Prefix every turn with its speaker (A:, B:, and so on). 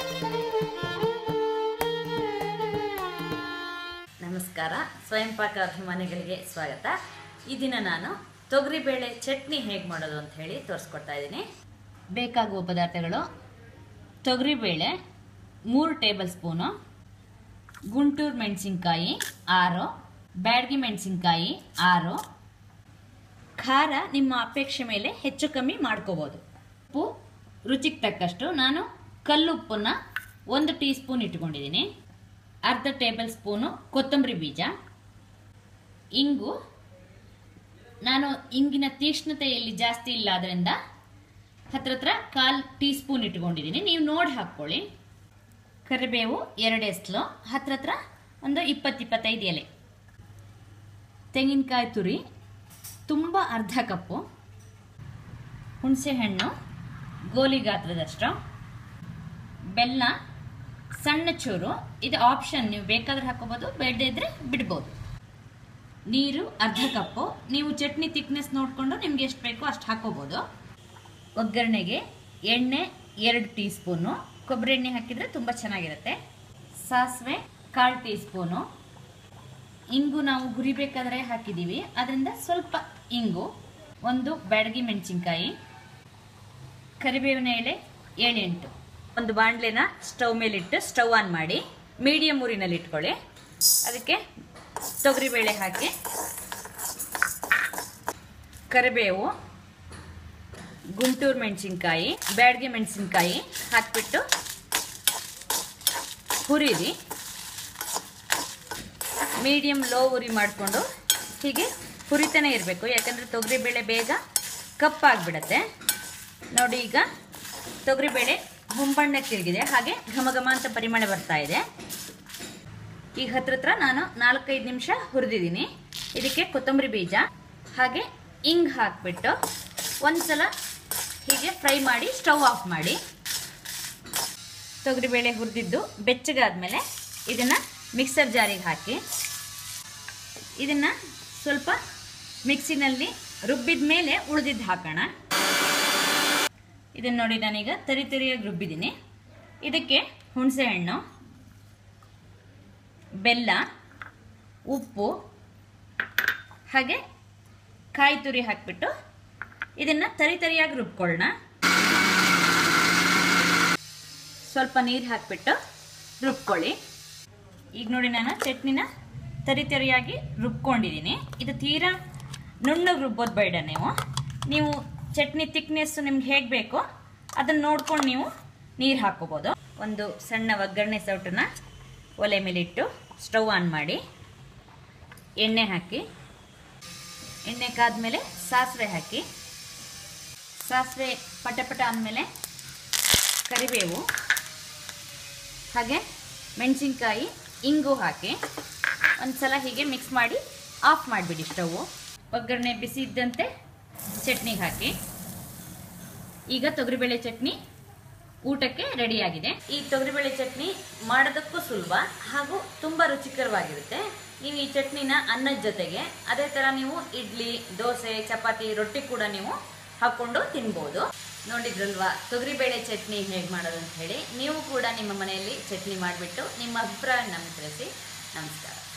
A: ನಮಸ್ಕಾರ ಸ್ವಯಂ ಪಾಕ ಅಭಿಮಾನಿಗಳಿಗೆ ಸ್ವಾಗತ ಈ ದಿನ ನಾನು ತೊಗರಿಬೇಳೆ ಚಟ್ನಿ ಹೇಗೆ ಮಾಡೋದು ಅಂತ ಹೇಳಿ ತೋರಿಸ್ಕೊಡ್ತಾ ಇದ್ದೀನಿ ಬೇಕಾಗುವ ಪದಾರ್ಥಗಳು ತೊಗರಿಬೇಳೆ ಮೂರು ಟೇಬಲ್ ಸ್ಪೂನು ಗುಂಟೂರು ಮೆಣಸಿನ್ಕಾಯಿ ಆರು ಬ್ಯಾಡಗಿ ಮೆಣಸಿನ್ಕಾಯಿ ಆರು ಖಾರ ನಿಮ್ಮ ಅಪೇಕ್ಷೆ ಮೇಲೆ ಹೆಚ್ಚು ಕಮ್ಮಿ ಮಾಡ್ಕೋಬೋದು ಉಪ್ಪು ರುಚಿಗೆ ತಕ್ಕಷ್ಟು ನಾನು ಕಲ್ಲುಪ್ಪನ್ನು ಒಂದು ಟೀ ಸ್ಪೂನ್ ಇಟ್ಕೊಂಡಿದ್ದೀನಿ ಅರ್ಧ ಟೇಬಲ್ ಸ್ಪೂನು ಕೊತ್ತಂಬರಿ ಬೀಜ ಇಂಗು ನಾನು ಇಂಗಿನ ತೀಕ್ಷ್ಣತೆಯಲ್ಲಿ ಜಾಸ್ತಿ ಇಲ್ಲ ಆದ್ದರಿಂದ ಹತ್ರ ಹತ್ರ ಕಾಲು ಟೀ ಸ್ಪೂನ್ ಇಟ್ಕೊಂಡಿದ್ದೀನಿ ನೀವು ನೋಡಿ ಹಾಕ್ಕೊಳ್ಳಿ ಕರಿಬೇವು ಎರಡು ಎಸ್ಲು ಹತ್ರ ಹತ್ರ ಒಂದು ಇಪ್ಪತ್ತು ಇಪ್ಪತ್ತೈದು ಎಲೆ ತೆಂಗಿನಕಾಯಿ ತುರಿ ತುಂಬ ಅರ್ಧ ಕಪ್ಪು ಹುಣಸೆಹಣ್ಣು ಗೋಲಿ ಗಾತ್ರದಷ್ಟು ಬೆಲ್ಲ ಸಣ್ಣ ಚೂರು ಇದು ಆಪ್ಷನ್ ನೀವು ಬೇಕಾದ್ರೆ ಹಾಕೋಬೋದು ಬೇಡದೇ ಇದ್ರೆ ಬಿಡ್ಬೋದು ನೀರು ಅರ್ಧ ಕಪ್ಪು ನೀವು ಚಟ್ನಿ ತಿಕ್ನೆಸ್ ನೋಡಿಕೊಂಡು ನಿಮ್ಗೆ ಎಷ್ಟು ಬೇಕೋ ಅಷ್ಟು ಹಾಕೋಬೋದು ಒಗ್ಗರಣೆಗೆ ಎಣ್ಣೆ ಎರಡು ಟೀ ಸ್ಪೂನು ಕೊಬ್ಬರಿ ಎಣ್ಣೆ ಹಾಕಿದರೆ ತುಂಬ ಚೆನ್ನಾಗಿರುತ್ತೆ ಸಾಸಿವೆ ಕಾಲು ಟೀ ಸ್ಪೂನು ಇಂಗು ನಾವು ಹುರಿಬೇಕಾದ್ರೆ ಹಾಕಿದ್ದೀವಿ ಅದರಿಂದ ಸ್ವಲ್ಪ ಇಂಗು ಒಂದು ಬ್ಯಾಡಗಿ ಮೆಣಸಿನ್ಕಾಯಿ ಕರಿಬೇವಿನ ಎಲೆ ಏಳೆಂಟು ಒಂದು ಬಾಣಲೆನ ಸ್ಟವ್ ಮೇಲಿಟ್ಟು ಸ್ಟವ್ ಆನ್ ಮಾಡಿ ಮೀಡಿಯಂ ಊರಿನಲ್ಲಿ ಇಟ್ಕೊಳ್ಳಿ ಅದಕ್ಕೆ ತೊಗರಿಬೇಳೆ ಹಾಕಿ ಕರಿಬೇವು ಗುಂಟೂರು ಮೆಣಸಿನ್ಕಾಯಿ ಬ್ಯಾಡಗೆ ಮೆಣಸಿನ್ಕಾಯಿ ಹಾಕಿಬಿಟ್ಟು ಹುರಿರಿ ಮೀಡಿಯಂ ಲೋ ಉರಿ ಮಾಡಿಕೊಂಡು ಹೀಗೆ ಹುರಿತಾನೆ ಇರಬೇಕು ಯಾಕಂದರೆ ತೊಗರಿಬೇಳೆ ಬೇಗ ಕಪ್ಪಾಗಿಬಿಡತ್ತೆ ನೋಡಿ ಈಗ ತೊಗರಿಬೇಳೆ ಹೊಂಬಣ್ಣಕ್ಕೆ ತಿರುಗಿದೆ ಹಾಗೆ ಘಮ ಘಮ ಅಂತ ಪರಿಮಳ ಬರ್ತಾ ಇದೆ ಈಗ ಹತ್ರ ಹತ್ರ ನಾನು ನಾಲ್ಕೈದು ನಿಮಿಷ ಹುರಿದಿದ್ದೀನಿ ಇದಕ್ಕೆ ಕೊತ್ತಂಬರಿ ಬೀಜ ಹಾಗೆ ಇಂಗ್ ಹಾಕಿಬಿಟ್ಟು ಒಂದ್ಸಲ ಹೀಗೆ ಫ್ರೈ ಮಾಡಿ ಸ್ಟವ್ ಆಫ್ ಮಾಡಿ ತೊಗರಿಬೇಳೆ ಹುರಿದಿದ್ದು ಬೆಚ್ಚಗಾದ್ಮೇಲೆ ಇದನ್ನು ಮಿಕ್ಸರ್ ಜಾರಿಗೆ ಹಾಕಿ ಇದನ್ನು ಸ್ವಲ್ಪ ಮಿಕ್ಸಿನಲ್ಲಿ ರುಬ್ಬಿದ ಮೇಲೆ ಉಳಿದಿದ್ದು ಹಾಕೋಣ ಇದನ್ನು ನೋಡಿ ನಾನೀಗ ತರಿ ತರಿಯಾಗಿ ರುಬ್ಬಿದ್ದೀನಿ ಇದಕ್ಕೆ ಹುಣಸೆ ಹಣ್ಣು ಬೆಲ್ಲ ಉಪ್ಪು ಹಾಗೆ ಕಾಯಿ ತುರಿ ಹಾಕಿಬಿಟ್ಟು ಇದನ್ನು ತರಿ ತರಿಯಾಗಿ ರುಬ್ಕೊಳ್ಳೋಣ ಸ್ವಲ್ಪ ನೀರು ಹಾಕಿಬಿಟ್ಟು ರುಬ್ಕೊಳ್ಳಿ ಈಗ ನೋಡಿ ನಾನು ಚಟ್ನಿನ ತರಿ ತರಿಯಾಗಿ ರುಬ್ಕೊಂಡಿದ್ದೀನಿ ಇದು ತೀರಾ ನುಣ್ಣಗೆ ರುಬ್ಬೋದು ಬೇಡ ನೀವು ನೀವು ಚಟ್ನಿ ತಿಕ್ನೆಸ್ ನಿಮ್ಗೆ ಹೇಗೆ ಬೇಕೋ ಅದನ್ನು ನೋಡ್ಕೊಂಡು ನೀವು ನೀರು ಹಾಕೋಬೋದು ಒಂದು ಸಣ್ಣ ಒಗ್ಗರಣೆ ಸೌಟನ್ನ ಒಲೆ ಮೇಲಿಟ್ಟು ಸ್ಟವ್ ಆನ್ ಮಾಡಿ ಎಣ್ಣೆ ಹಾಕಿ ಎಣ್ಣೆ ಕಾದ್ಮೇಲೆ ಸಾಸಿವೆ ಹಾಕಿ ಸಾಸಿವೆ ಪಟ ಪಟ ಆದಮೇಲೆ ಕರಿಬೇವು ಹಾಗೆ ಮೆಣಸಿನ್ಕಾಯಿ ಇಂಗು ಹಾಕಿ ಒಂದು ಸಲ ಹೀಗೆ ಮಿಕ್ಸ್ ಮಾಡಿ ಆಫ್ ಮಾಡಿಬಿಡಿ ಸ್ಟವ್ವು ಒಗ್ಗರಣೆ ಬಿಸಿ ಇದ್ದಂತೆ ಚಟ್ನಿಗೆ ಹಾಕಿ ಈಗ ತೊಗರಿಬೇಳೆ ಚಟ್ನಿ ಊಟಕ್ಕೆ ರೆಡಿಯಾಗಿದೆ ಈ ತೊಗರಿಬೇಳೆ ಚಟ್ನಿ ಮಾಡೋದಕ್ಕೂ ಸುಲಭ ಹಾಗೂ ತುಂಬ ರುಚಿಕರವಾಗಿರುತ್ತೆ ನೀವು ಈ ಚಟ್ನಿನ ಅನ್ನದ ಜೊತೆಗೆ ಅದೇ ಥರ ನೀವು ಇಡ್ಲಿ ದೋಸೆ ಚಪಾತಿ ರೊಟ್ಟಿ ಕೂಡ ನೀವು ಹಾಕ್ಕೊಂಡು ತಿನ್ಬೋದು ನೋಡಿದ್ರಲ್ವಾ ತೊಗರಿಬೇಳೆ ಚಟ್ನಿ ಹೇಗೆ ಮಾಡೋದು ಅಂತ ಹೇಳಿ ನೀವು ಕೂಡ ನಿಮ್ಮ ಮನೆಯಲ್ಲಿ ಚಟ್ನಿ ಮಾಡಿಬಿಟ್ಟು ನಿಮ್ಮ ಅಭಿಪ್ರಾಯ ನಮಗೆ ತಿಳಿಸಿ ನಮಸ್ಕಾರ